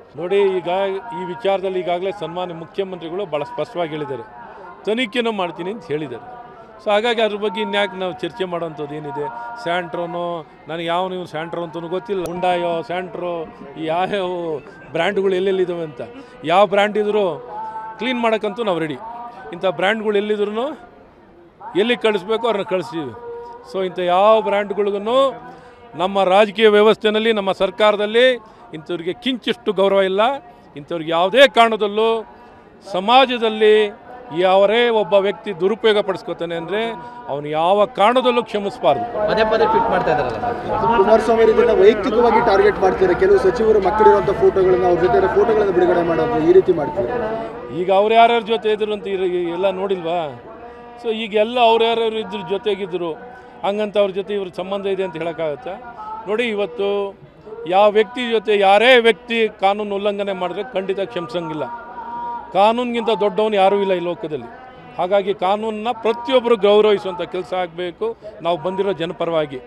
ನೋಡಿ ಈಗ ಈ ವಿಚಾರದಲ್ಲಿ ಈಗಾಗಲೇ ಸನ್ಮಾನ್ಯ ಮುಖ್ಯಮಂತ್ರಿಗಳು ಭಾಳ ಸ್ಪಷ್ಟವಾಗಿ ಹೇಳಿದ್ದಾರೆ ತನಿಖೆನೂ ಮಾಡ್ತೀನಿ ಅಂತ ಹೇಳಿದ್ದಾರೆ ಸೊ ಹಾಗಾಗಿ ಅದ್ರ ಬಗ್ಗೆ ಇನ್ಯಾಕೆ ನಾವು ಚರ್ಚೆ ಮಾಡೋವಂಥದ್ದು ಏನಿದೆ ಸ್ಯಾಂಟ್ರೋನೋ ನನಗೆ ಯಾವ ನೀವು ಸ್ಯಾಂಟ್ರೋ ಅಂತಲೂ ಗೊತ್ತಿಲ್ಲ ಹುಂಡಾಯೋ ಸ್ಯಾಂಟ್ರೋ ಈ ಯಾವ್ಯಾವ ಬ್ರ್ಯಾಂಡ್ಗಳು ಎಲ್ಲೆಲ್ಲಿದ್ದಾವೆ ಅಂತ ಯಾವ ಬ್ರ್ಯಾಂಡ್ ಇದ್ರೂ ಕ್ಲೀನ್ ಮಾಡೋಕ್ಕಂತೂ ನಾವು ರೆಡಿ ಇಂಥ ಬ್ರ್ಯಾಂಡ್ಗಳು ಎಲ್ಲಿದ್ರು ಎಲ್ಲಿ ಕಳಿಸ್ಬೇಕು ಅವ್ರನ್ನ ಕಳಿಸ್ತೀವಿ ಸೊ ಇಂಥ ಯಾವ ಬ್ರ್ಯಾಂಡ್ಗಳಿಗೂ ನಮ್ಮ ರಾಜಕೀಯ ವ್ಯವಸ್ಥೆಯಲ್ಲಿ ನಮ್ಮ ಸರ್ಕಾರದಲ್ಲಿ ಇಂಥವ್ರಿಗೆ ಕಿಂಚಿಷ್ಟು ಗೌರವ ಇಲ್ಲ ಇಂಥವ್ರಿಗೆ ಯಾವುದೇ ಕಾರಣದಲ್ಲೂ ಸಮಾಜದಲ್ಲಿ ಯಾವರೇ ಒಬ್ಬ ವ್ಯಕ್ತಿ ದುರುಪಯೋಗ ಪಡಿಸ್ಕೊತಾನೆ ಅಂದರೆ ಅವನು ಯಾವ ಕಾರಣದಲ್ಲೂ ಕ್ಷಮಿಸಬಾರ್ದು ಪದೇ ಪದೇ ಟ್ವೀಟ್ ಮಾಡ್ತಾ ಇದಾರಲ್ಲ ಸರ್ ಕುಮಾರಸ್ವಾಮಿ ಇದನ್ನ ವೈಯಕ್ತಿಕವಾಗಿ ಟಾರ್ಗೆಟ್ ಮಾಡ್ತಿದ್ದಾರೆ ಕೆಲವು ಸಚಿವರು ಮಕ್ಕಳಿರುವಂಥ ಫೋಟೋಗಳನ್ನ ಅವ್ರ ಜೊತೆ ಫೋಟೋಗಳನ್ನು ಬಿಡುಗಡೆ ಮಾಡೋದು ಈ ರೀತಿ ಮಾಡ್ತಿದ್ದಾರೆ ಈಗ ಅವ್ರು ಯಾರ್ಯಾರ ಜೊತೆ ಇದ್ರು ಅಂತ ಇರ- ಎಲ್ಲ ನೋಡಿಲ್ವಾ ಸೊ ಈಗ ಎಲ್ಲ ಅವ್ರು ಯಾರ್ಯಾರು ಇದ್ರ ಜೊತೆಗಿದ್ರು ಹಂಗಂತ ಅವ್ರ ಜೊತೆ ಇವ್ರ ಸಂಬಂಧ ಇದೆ ಅಂತ ಹೇಳೋಕ್ಕಾಗತ್ತಾ ನೋಡಿ ಇವತ್ತು ಯಾವ ವ್ಯಕ್ತಿ ಜೊತೆ ಯಾರೇ ವ್ಯಕ್ತಿ ಕಾನೂನು ಉಲ್ಲಂಘನೆ ಮಾಡಿದ್ರೆ ಖಂಡಿತ ಕ್ಷಮಿಸಂಗಿಲ್ಲ ಕಾನೂನಿಗಿಂತ ದೊಡ್ಡವನು ಯಾರೂ ಇಲ್ಲ ಈ ಲೋಕದಲ್ಲಿ ಹಾಗಾಗಿ ಕಾನೂನನ್ನ ಪ್ರತಿಯೊಬ್ಬರು ಗೌರವಿಸುವಂಥ ಕೆಲಸ ಆಗಬೇಕು ನಾವು ಬಂದಿರೋ ಜನಪರವಾಗಿ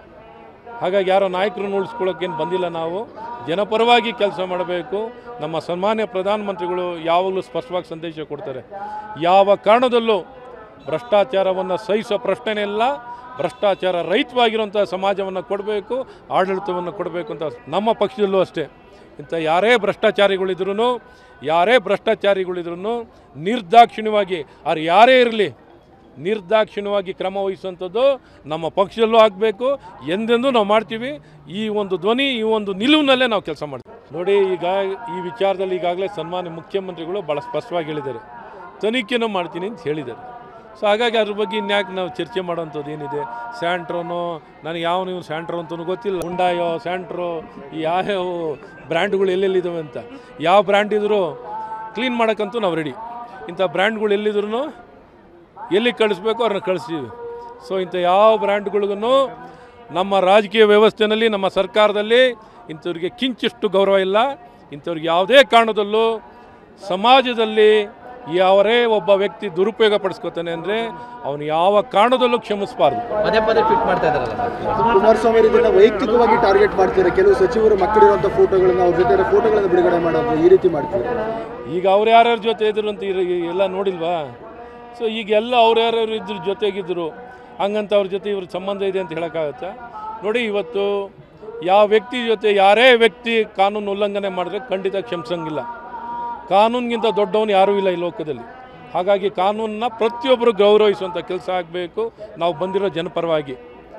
ಹಾಗಾಗಿ ಯಾರೋ ನಾಯಕರನ್ನು ಉಳಿಸ್ಕೊಳ್ಳೋಕ್ಕೇನು ಬಂದಿಲ್ಲ ನಾವು ಜನಪರವಾಗಿ ಕೆಲಸ ಮಾಡಬೇಕು ನಮ್ಮ ಸನ್ಮಾನ್ಯ ಪ್ರಧಾನಮಂತ್ರಿಗಳು ಯಾವಾಗಲೂ ಸ್ಪಷ್ಟವಾಗಿ ಸಂದೇಶ ಕೊಡ್ತಾರೆ ಯಾವ ಕಾರಣದಲ್ಲೂ ಭ್ರಷ್ಟಾಚಾರವನ್ನು ಸಹಿಸೋ ಪ್ರಶ್ನೆನೇ ಇಲ್ಲ ಭ್ರಷ್ಟಾಚಾರ ರಹಿತವಾಗಿರುವಂಥ ಸಮಾಜವನ್ನು ಕೊಡಬೇಕು ಆಡಳಿತವನ್ನು ಕೊಡಬೇಕು ಅಂತ ನಮ್ಮ ಪಕ್ಷದಲ್ಲೂ ಅಷ್ಟೇ ಇಂಥ ಯಾರೇ ಭ್ರಷ್ಟಾಚಾರಿಗಳಿದ್ರೂ ಯಾರೇ ಭ್ರಷ್ಟಾಚಾರಿಗಳಿದ್ರೂ ನಿರ್ದಾಕ್ಷಿಣ್ಯವಾಗಿ ಅವ್ರು ಯಾರೇ ಇರಲಿ ನಿರ್ದಾಕ್ಷಿಣ್ಯವಾಗಿ ಕ್ರಮ ವಹಿಸುವಂಥದ್ದು ನಮ್ಮ ಪಕ್ಷದಲ್ಲೂ ಆಗಬೇಕು ಎಂದೆಂದೂ ನಾವು ಮಾಡ್ತೀವಿ ಈ ಒಂದು ಧ್ವನಿ ಈ ಒಂದು ನಿಲುವಿನಲ್ಲೇ ನಾವು ಕೆಲಸ ಮಾಡ್ತೀವಿ ನೋಡಿ ಈಗ ಈ ವಿಚಾರದಲ್ಲಿ ಈಗಾಗಲೇ ಸನ್ಮಾನ್ಯ ಮುಖ್ಯಮಂತ್ರಿಗಳು ಭಾಳ ಸ್ಪಷ್ಟವಾಗಿ ಹೇಳಿದ್ದಾರೆ ತನಿಖೆನೂ ಮಾಡ್ತೀನಿ ಅಂತ ಹೇಳಿದ್ದಾರೆ ಸೊ ಹಾಗಾಗಿ ಅದ್ರ ಬಗ್ಗೆ ಇನ್ಯಾಕೆ ನಾವು ಚರ್ಚೆ ಮಾಡೋವಂಥದ್ದು ಏನಿದೆ ಸ್ಯಾಂಟ್ರೋನೋ ನನಗೆ ಯಾವ ನೀವು ಸ್ಯಾಂಟ್ರೋ ಅಂತಲೂ ಗೊತ್ತಿಲ್ಲ ಹುಂಡಾಯೋ ಸ್ಯಾಂಟ್ರೋ ಈ ಯಾವ್ಯಾವ ಬ್ರ್ಯಾಂಡ್ಗಳು ಎಲ್ಲೆಲ್ಲಿದ್ದಾವೆ ಅಂತ ಯಾವ ಬ್ರ್ಯಾಂಡ್ ಇದ್ರೂ ಕ್ಲೀನ್ ಮಾಡೋಕ್ಕಂತೂ ನಾವು ರೆಡಿ ಇಂಥ ಬ್ರ್ಯಾಂಡ್ಗಳು ಎಲ್ಲಿದ್ರು ಎಲ್ಲಿ ಕಳಿಸ್ಬೇಕು ಅವ್ರನ್ನ ಕಳಿಸ್ತೀವಿ ಸೊ ಇಂಥ ಯಾವ ಬ್ರ್ಯಾಂಡ್ಗಳಿಗೂ ನಮ್ಮ ರಾಜಕೀಯ ವ್ಯವಸ್ಥೆಯಲ್ಲಿ ನಮ್ಮ ಸರ್ಕಾರದಲ್ಲಿ ಇಂಥವ್ರಿಗೆ ಕಿಂಚಿಷ್ಟು ಗೌರವ ಇಲ್ಲ ಇಂಥವ್ರಿಗೆ ಯಾವುದೇ ಕಾರಣದಲ್ಲೂ ಸಮಾಜದಲ್ಲಿ ಯಾವರೇ ಒಬ್ಬ ವ್ಯಕ್ತಿ ದುರುಪಯೋಗ ಪಡಿಸ್ಕೊತಾನೆ ಅಂದರೆ ಅವನು ಯಾವ ಕಾರಣದಲ್ಲೂ ಕ್ಷಮಿಸಬಾರ್ದು ಪದೇ ಪದೇ ಟ್ವೀಟ್ ಮಾಡ್ತಾ ಇದಾರಲ್ಲ ಸರ್ ಕುಮಾರಸ್ವಾಮಿ ಇದನ್ನ ವೈಯಕ್ತಿಕವಾಗಿ ಟಾರ್ಗೆಟ್ ಮಾಡ್ತಿದ್ದಾರೆ ಕೆಲವು ಸಚಿವರು ಮಕ್ಕಳಿರುವಂಥ ಫೋಟೋಗಳನ್ನ ಅವ್ರ ಜೊತೆ ಫೋಟೋಗಳನ್ನು ಬಿಡುಗಡೆ ಮಾಡೋದು ಈ ರೀತಿ ಮಾಡ್ತಿದ್ದಾರೆ ಈಗ ಅವ್ರು ಯಾರ್ಯಾರ ಜೊತೆ ಇದ್ರು ಅಂತ ಇರ- ಎಲ್ಲ ನೋಡಿಲ್ವಾ ಸೊ ಈಗ ಎಲ್ಲ ಅವ್ರು ಯಾರ್ಯಾರು ಇದ್ರ ಜೊತೆಗಿದ್ರು ಹಂಗಂತ ಅವ್ರ ಜೊತೆ ಇವ್ರ ಸಂಬಂಧ ಇದೆ ಅಂತ ಹೇಳೋಕ್ಕಾಗತ್ತಾ ನೋಡಿ ಇವತ್ತು ಯಾವ ವ್ಯಕ್ತಿ ಜೊತೆ ಯಾರೇ ವ್ಯಕ್ತಿ ಕಾನೂನು ಉಲ್ಲಂಘನೆ ಮಾಡಿದ್ರೆ ಖಂಡಿತ ಕ್ಷಮಿಸಂಗಿಲ್ಲ ಕಾನೂನಿಗಿಂತ ದೊಡ್ಡವನು ಯಾರೂ ಇಲ್ಲ ಈ ಲೋಕದಲ್ಲಿ ಹಾಗಾಗಿ ಕಾನೂನನ್ನ ಪ್ರತಿಯೊಬ್ಬರು ಗೌರವಿಸುವಂಥ ಕೆಲಸ ಆಗಬೇಕು ನಾವು ಬಂದಿರೋ ಜನಪರವಾಗಿ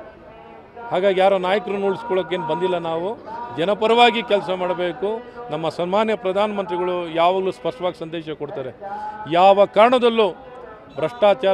ಹಾಗಾಗಿ ಯಾರೋ ನಾಯಕರನ್ನು ಉಳಿಸ್ಕೊಳ್ಳೋಕ್ಕೇನು ಬಂದಿಲ್ಲ ನಾವು ಜನಪರವಾಗಿ ಕೆಲಸ ಮಾಡಬೇಕು ನಮ್ಮ ಸನ್ಮಾನ್ಯ ಪ್ರಧಾನಮಂತ್ರಿಗಳು ಯಾವಾಗಲೂ ಸ್ಪಷ್ಟವಾಗಿ ಸಂದೇಶ ಕೊಡ್ತಾರೆ ಯಾವ ಕಾರಣದಲ್ಲೂ ಭ್ರಷ್ಟಾಚಾರ